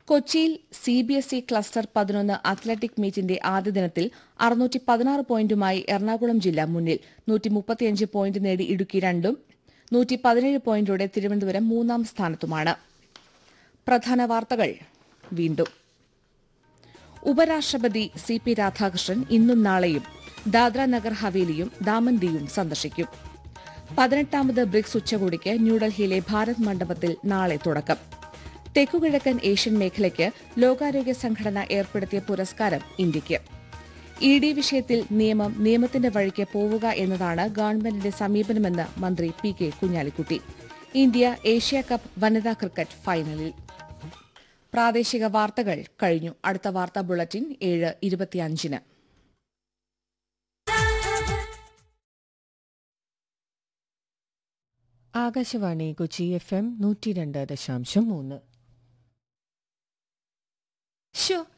കൊച്ചിയിൽ C B S E cluster പതിനൊന്ന് athletic മീറ്റിന്റെ ആദ്യ ദിനത്തിൽ അറുന്നൂറ്റി പതിനാറ് പോയിന്റുമായി എറണാകുളം ജില്ല മുന്നിൽ നൂറ്റി മുപ്പത്തിയഞ്ച് പോയിന്റ് നേടി ഇടുക്കി രണ്ടും നൂറ്റി പതിനേഴ് പോയിന്റോടെ തിരുവനന്തപുരം മൂന്നാം സ്ഥാനത്തുമാണ് പ്രധാന വാർത്തകൾ വീണ്ടും ഉപരാഷ്ട്രപതി സി പി രാധാകൃഷ്ണൻ ഇന്നും നാളെയും ദാദ്ര നഗർ ഹവേലിയും ദാമൻ ദിയും സന്ദർശിക്കും പതിനെട്ടാമത് ബ്രിക്സ് ഉച്ചകോടിക്ക് ന്യൂഡൽഹിയിലെ ഭാരത് മണ്ഡപത്തിൽ നാളെ തുടക്കം തെക്കുകിഴക്കൻ ഏഷ്യൻ മേഖലയ്ക്ക് ലോകാരോഗ്യ സംഘടന ഏർപ്പെടുത്തിയ പുരസ്കാരം ഇന്ത്യയ്ക്ക് ഇ ഡി വിഷയത്തിൽ നിയമം നിയമത്തിന്റെ വഴിക്ക് പോവുക എന്നതാണ് ഗവൺമെന്റിന്റെ സമീപനമെന്ന് മന്ത്രി P K Kunhalikutty India Asia cup വനിതാ ക്രിക്കറ്റ് ഫൈനലിൽ പ്രാദേശിക വാർത്തകൾ കഴിഞ്ഞു അടുത്ത വാർത്താ ബുള്ളറ്റിൻ ഏഴ് ഇരുപത്തിയഞ്ചിന് ആകാശവാണി കൊച്ചി എഫ് എം നൂറ്റി രണ്ട് ദശാംശം മൂന്ന് ഷോ